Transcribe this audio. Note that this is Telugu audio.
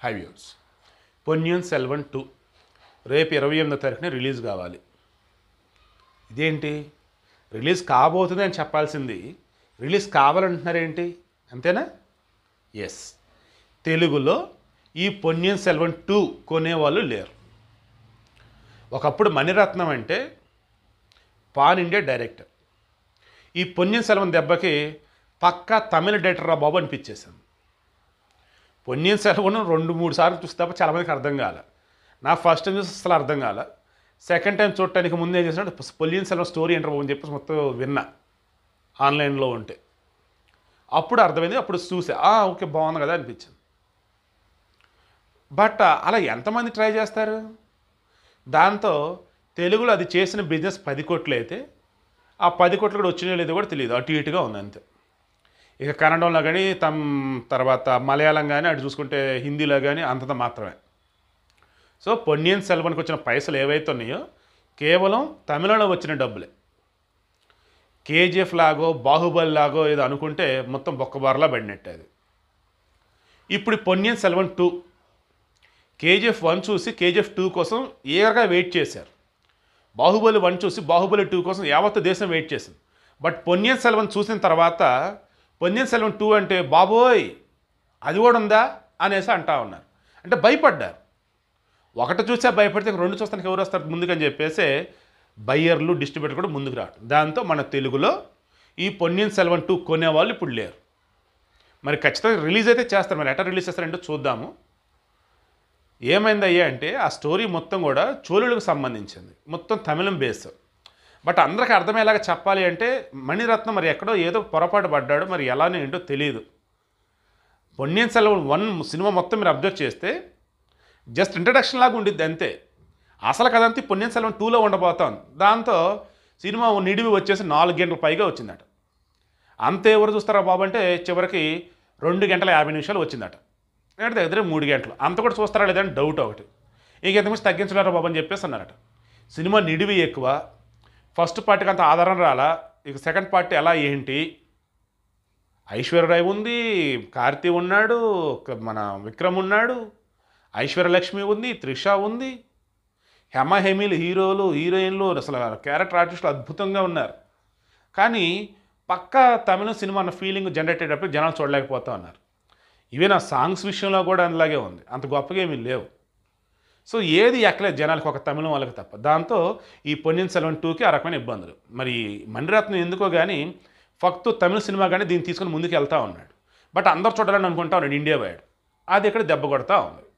high views Ponniyin Selvan two రేపు ఇరవై ఎనిమిదో తారీఖున రిలీజ్ కావాలి ఇదేంటి రిలీజ్ కాబోతుంది అని చెప్పాల్సింది రిలీజ్ కావాలంటున్నారేంటి అంతేనా ఎస్ తెలుగులో ఈ పొన్యూన్ సెల్వన్ టూ కొనేవాళ్ళు లేరు ఒకప్పుడు మణిరత్నం అంటే పాన్ ఇండియా డైరెక్టర్ ఈ పొన్యూన్ సెల్వన్ దెబ్బకి పక్కా తమిళ డైరెక్టర్ రా బాబు అనిపించేసింది పొన్నియన్ సెల్వన్ రెండు మూడు సార్లు చూస్తే తప్ప చాలామందికి అర్థం కాలే నాకు ఫస్ట్ టైం చూస్తే అసలు అర్థం కాలే సెకండ్ టైం చూడటానికి ముందు ఏం చేసినట్టు పొన్నియన్ సెల్వన్ స్టోరీ ఏంటర్ బాబు అని చెప్పేసి మొత్తం విన్నా ఆన్లైన్లో ఉంటే అప్పుడు అర్థమైంది అప్పుడు చూసా "ఆ, ఓకే బాగుంది కదా అనిపించింది బట్ అలా ఎంతమంది ట్రై చేస్తారు దాంతో తెలుగులో అది చేసిన బిజినెస్ పది కోట్లు అయితే ఆ పది కోట్లు కూడా వచ్చినాయో లేదో కూడా తెలియదు అటు ఇటుగా ఉంది అంతే ఇక కన్నడంలో కానీ తమ్ తర్వాత మలయాళం కానీ అటు చూసుకుంటే హిందీలో కానీ అంతంత మాత్రమే సో పొన్నియన్ సెల్వన్కి వచ్చిన పైసలు ఏవైతే ఉన్నాయో కేవలం తమిళంలో వచ్చిన డబ్బులే కేజీఎఫ్ లాగో బాహుబలి లాగో ఏదో అనుకుంటే మొత్తం బొక్కబారలా పడినట్టు అది ఇప్పుడు ఈ Ponniyin Selvan two KGF one చూసి కేజీఎఫ్ టూ కోసం ఏగగా వెయిట్ చేశారు బాహుబలి వన్ చూసి బాహుబలి టూ కోసం యావత్ దేశం వెయిట్ చేసింది బట్ పొన్నియన్ సెల్వన్ చూసిన తర్వాత పొన్నియన్ సెల్వన్ టూ అంటే బాబోయ్ అది కూడా ఉందా అనేసి అంటా ఉన్నారు అంటే భయపడ్డారు ఒకటి చూసే భయపడితే ఇంక రెండు చూస్తానికి ఎవరు వస్తారు ముందుకని చెప్పేసి బయ్యర్లు డిస్ట్రిబ్యూటర్ కూడా ముందుకు రావడం దాంతో మన తెలుగులో ఈ పొన్నియన్ సెల్వన్ టూ కొనేవాళ్ళు ఇప్పుడు లేరు మరి ఖచ్చితంగా రిలీజ్ అయితే చేస్తారు మరి ఎట్లా రిలీజ్ చేస్తారంటే చూద్దాము ఏమైందయ్యా అంటే ఆ స్టోరీ మొత్తం కూడా చోళులకు సంబంధించింది మొత్తం తమిళం బేస్ బట్ అందరికీ అర్థమయ్యేలాగా చెప్పాలి అంటే మణిరత్నం మరి ఎక్కడో ఏదో పొరపాటు పడ్డాడు మరి ఎలానో ఏంటో తెలియదు పొన్నియన్ సెల్వన్ వన్ సినిమా మొత్తం మీరు అబ్జర్వ్ చేస్తే జస్ట్ ఇంట్రడక్షన్ లాగా ఉండిద్ది అంతే అసలు కదంతా పొన్నియన్ సెల్వన్ టూలో ఉండబోతోంది దాంతో సినిమా నిడివి వచ్చేసి నాలుగు గంటల పైగా వచ్చిందట అంతే ఎవరు చూస్తారా బాబు అంటే చివరికి రెండు గంటల యాభై నిమిషాలు వచ్చిందట అంటే దగ్గర మూడు గంటలు అంత కూడా చూస్తారా లేదని డౌట్ ఒకటి ఇక ఎంతమంది తగ్గించలేరా బాబు అని చెప్పేసి అన్నారట సినిమా నిడివి ఎక్కువ ఫస్ట్ పార్టీకి అంత ఆధారం రాలా ఇక సెకండ్ పార్టీ ఎలా ఏంటి ఐశ్వర్యరాయ్ ఉంది కార్తీ ఉన్నాడు ఒక మన విక్రమ్ ఉన్నాడు ఐశ్వర్యలక్ష్మి ఉంది త్రిష ఉంది హెమ హెమిల్ హీరోలు హీరోయిన్లు అసలు క్యారెక్టర్ ఆర్టిస్టులు అద్భుతంగా ఉన్నారు కానీ పక్కా తమిళ సినిమా అన్న ఫీలింగ్ జనరేట్ అయ్యేటప్పుడు జనాలు చూడలేకపోతా ఉన్నారు ఈవెన్ ఆ సాంగ్స్ విషయంలో కూడా అలాగే ఉంది అంత గొప్పగా ఏమీ లేవు సో ఏది ఎక్కలేదు జనాలకు ఒక తమిళం వాళ్ళకి తప్ప దాంతో ఈ పొన్నియన్ సెల్వన్ టూకి ఆ రకమైన ఇబ్బందులు మరి మణిరత్నం ఎందుకో కానీ ఫక్తు తమిళ సినిమా కానీ దీన్ని తీసుకొని ముందుకు వెళ్తా ఉన్నాడు బట్ అందరు చూడాలని అనుకుంటా ఉన్నాడు ఇండియా వైడ్ అది ఇక్కడ దెబ్బ కొడతా ఉంది